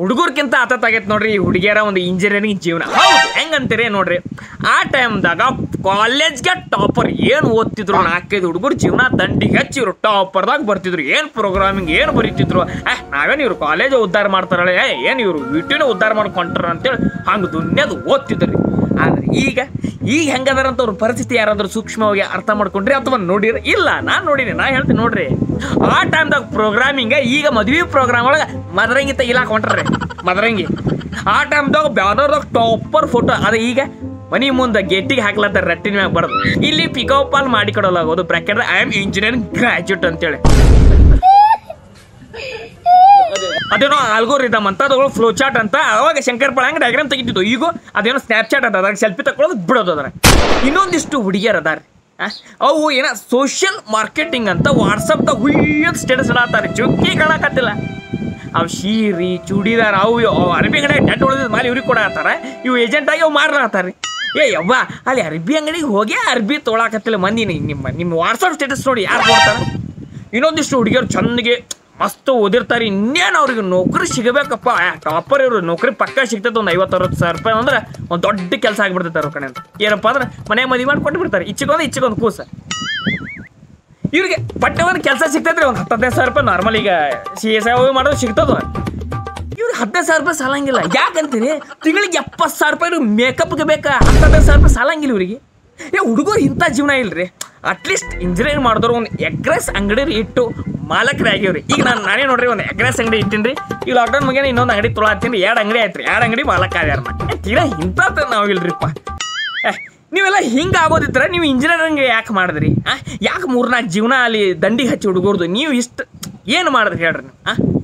ಹುಡುಗರ್ಕಿಂತ ಆತತ್ತಾಗೈತೆ ನೋಡ್ರಿ ಈ ಹುಡುಗಿಯರ ಒಂದು ಇಂಜಿನಿಯರಿಂಗ್ ಜೀವನ ಹೌದು ಹೆಂಗಂತೀರಿ ನೋಡ್ರಿ ಆ ಟೈಮ್ದಾಗ ಕಾಲೇಜ್ಗೆ ಟಾಪರ್ ಏನು ಓದ್ತಿದ್ರು ನಾಲ್ಕೈದು ಹುಡುಗರು ಜೀವನ ದಂಡಿಗೆ ಹಚ್ಚಿ ಇವ್ರು ಟಾಪರ್ದಾಗ ಬರ್ತಿದ್ರು ಏನು ಪ್ರೋಗ್ರಾಮಿಂಗ್ ಏನು ಬರೀತಿದ್ರು ಏ ನಾವೇನು ಇವ್ರು ಕಾಲೇಜ್ ಉದ್ಧಾರ ಮಾಡ್ತಾರಲ್ಲ ಏ ಏನು ಇವರು ವಿಟಿನ ಉದ್ಧಾರ ಮಾಡ್ಕೊಂತಾರ ಅಂತೇಳಿ ಹಂಗೆ ದುನ್ಯದು ಓದ್ತಿದ್ರಿ ಆದ್ರೆ ಈಗ ಈಗ ಹೆಂಗದಾರಂತ ಅವ್ರ ಪರಿಸ್ಥಿತಿ ಯಾರಾದ್ರೂ ಸೂಕ್ಷ್ಮವಾಗಿ ಅರ್ಥ ಮಾಡ್ಕೊಂಡ್ರಿ ಅಥವಾ ನೋಡಿರಿ ಇಲ್ಲ ನಾನು ನೋಡಿನಿ ನಾ ಹೇಳ್ತೀನಿ ನೋಡ್ರಿ ಆ ಟೈಮ್ದಾಗ ಪ್ರೋಗ್ರಾಮಿಂಗ್ ಈಗ ಮದ್ವೆ ಪ್ರೋಗ್ರಾಮ್ ಒಳಗೆ ಮದರಂಗಿ ತೆಗಿಲಾಕ ಹೊಂಟ್ರಿ ಮದರಂಗಿ ಆ ಟೈಮ್ದಾಗ ಬ್ಯಾದರ್ದಾಗ ಟಾಪರ್ ಫೋಟೋ ಅದ ಈಗ ಮನಿ ಮುಂದೆ ಗೇಟಿಗೆ ಹಾಕ್ಲತ್ತಾರ ರಟ್ಟಿನ ಮ್ಯಾಗ ಬರೋದು ಇಲ್ಲಿ ಪಿಕಪ್ ಆಲ್ ಮಾಡಿ ಕೊಡಲಾಗೋದು bracket I am engineering graduate ಅಂತೇಳಿ ಅದೇನೋ ಆಲ್ಗೋರಿದಮ್ ಅಂತ ಅದು ಫ್ಲೋ ಚಾರ್ಟ್ ಅಂತ ಅವಾಗ ಶಂಕರ್ ಪಳ ಹಂಗೆ ಡಯಾಗ್ರಾಮ್ ತೆಗಿತಿದ್ದು ಈಗ ಅದೇನೋ ಸ್ನ್ಯಾಪ್ ಚಾಟ್ ಅದ ಅದ್ರಾಗ ಸೆಲ್ಫಿ ತಗೊಳ್ಳೋದು ಬಿಡೋದು ಅದ್ರ ಇನ್ನೊಂದಿಷ್ಟು ಹುಡುಗಿಯರ್ ಅದಾರ ಅವು ಏನ ಸೋಷಿಯಲ್ ಮಾರ್ಕೆಟಿಂಗ್ ಅಂತ ವಾಟ್ಸಪ್ದಾಗ ಹುಯ್ಯಕ್ ಸ್ಟೇಟಸ್ ಇಡತ್ತಾರ ಚುಕ್ಕಿ ಕಾಣಕತ್ತಿಲ್ಲ ಅವು ಶೀರಿ ಚೂಡಿದಾರ ಅವು ಇವು ಅವು ಅರಬಿ ಅಂಗಡಿ ಡೆಟ್ ಉಳಿದ ಮೇಲೆ ಇವ್ರಿಗೆ ಕೊಡತ್ತಾರ ಇವು ಏಜೆಂಟ್ ಆಗಿ ಅವು ಮಾರ್ಲಾತ್ತಾರ ಏ ಯವ್ವ ಅಲ್ಲಿ ಅರ್ಬಿ ಅಂಗಡಿಗೆ ಹೋಗಿ ಅರ್ಬಿ ತೊಗೊಳಕತ್ತಿಲ್ಲ ಮಂದಿ ನಿ- ನಿಮ್ಮ ನಿಮ್ಮ ವಾಟ್ಸಪ್ ಸ್ಟೇಟಸ್ ನೋಡಿ ಯಾರು ನೋಡ್ತಾರೆ ಇನ್ನೊಂದಿಷ್ಟು ಹುಡುಗಿಯರು ಚಂದಿಗೆ ಮಸ್ತ್ ಓದಿರ್ತಾರೆ ಇನ್ನೇನು ಅವ್ರಿಗೆ ನೌಕರಿ ಸಿಗಬೇಕಪ್ಪ ಟಾಪರ್ ಇವರು ನೌಕರಿ ಪಕ್ಕ ಸಿಗ್ತೈತೆ ಒಂದು ಐವತ್ತು ಅರವತ್ತು ಸಾವಿರ ರೂಪಾಯಿ ಅಂದ್ರೆ ಒಂದು ದೊಡ್ಡ ಕೆಲಸ ಆಗಿಬಿಡ್ತೈತೆ ಅವ್ರ ಕಡೆ ಅಂತ ಏನಪ್ಪ ಅಂದ್ರೆ ಮನೆ ಮದುವೆ ಮಾಡಿ ಕೊಟ್ಟು ಬಿಡ್ತಾರೆ ಇಚ್ಚಿಗೊಂದು ಇಚ್ಚಿಗೊಂದು ಕೂಸ ಇವ್ರಿಗೆ ಪಟ್ಟೆ ಒಂದು ಕೆಲಸ ಸಿಗ್ತೈತ್ರಿ ಒಂದು ಹತ್ತು ಹದಿನೈದು ಸಾವಿರ ರೂಪಾಯಿ ನಾರ್ಮಲ್ ಈಗ ಸಿ ಎಸ್ ಐ ಮಾಡೋದು ಸಿಗ್ತದ ಇವ್ರಿಗೆ ಹದಿನೈದು ಸಾವಿರ ರೂಪಾಯಿ ಸಾಲಂಗಿಲ್ಲ ಯಾಕಂತೀರಿ ತಿಂಗಳಿಗೆ ಎಪ್ಪತ್ತು ಸಾವಿರ ರೂಪಾಯಿ ಮೇಕಪ್ಗೆ ಬೇಕಾ ಹತ್ತು ಹದಿನೈದು ಸಾವಿರ ರೂಪಾಯಿ ಸಾಲಂಗಿಲ್ಲ ಇವ್ರಿಗೆ ಏ ಹುಡುಗರು ಇಂಥ ಜೀವನ ಇಲ್ರಿ ಅಟ್ಲೀಸ್ಟ್ ಇಂಜಿನಿಯರ್ ಮಾಡಿದವ್ರು ಒಂದು ಎಗ್ರೆಸ್ ಅಂಗಡಿ ಇಟ್ಟು ಮಾಲಕರೇ ಆಗ್ಯವ್ರಿ ಈಗ ನಾನು ನಾನೇ ನೋಡ್ರಿ ಒಂದು ಎಗ್ರೆಸ್ ಅಂಗಡಿ ಇಟ್ಟಿನ್ರಿ ಈಗ ಲಾಕ್ಡೌನ್ ಮುಗಿನ ಇನ್ನೊಂದು ಅಂಗಡಿ ತೊಳತ್ತೀನಿ ಎರಡು ಅಂಗಡಿ ಆಯ್ತು ಎರಡು ಅಂಗಡಿ ಮಾಲಕ ಆಗ್ಯಾರ ನಾ ತೀರಾ ಇಂಥದ್ದು ನಾವು ಇಲ್ರಿಪ್ಪ ಏ, ನೀವೆಲ್ಲ ಹಿಂಗೆ ಆಗೋದಿದ್ರೆ ನೀವು ಇಂಜಿನಿಯರಿಂಗ್ ಯಾಕೆ ಮಾಡಿದ್ರಿ ಆ ಯಾಕೆ ಮೂರ್ನಾಲ್ಕು ಜೀವನ ಅಲ್ಲಿ ದಂಡಿಗೆ ಹಚ್ಚಿ ಹುಡುಗರ್ದು ನೀವು ಇಷ್ಟು ಏನು ಮಾಡಿದ್ರಿ ಹೇಳ್ರಿ ನೀವು ಆ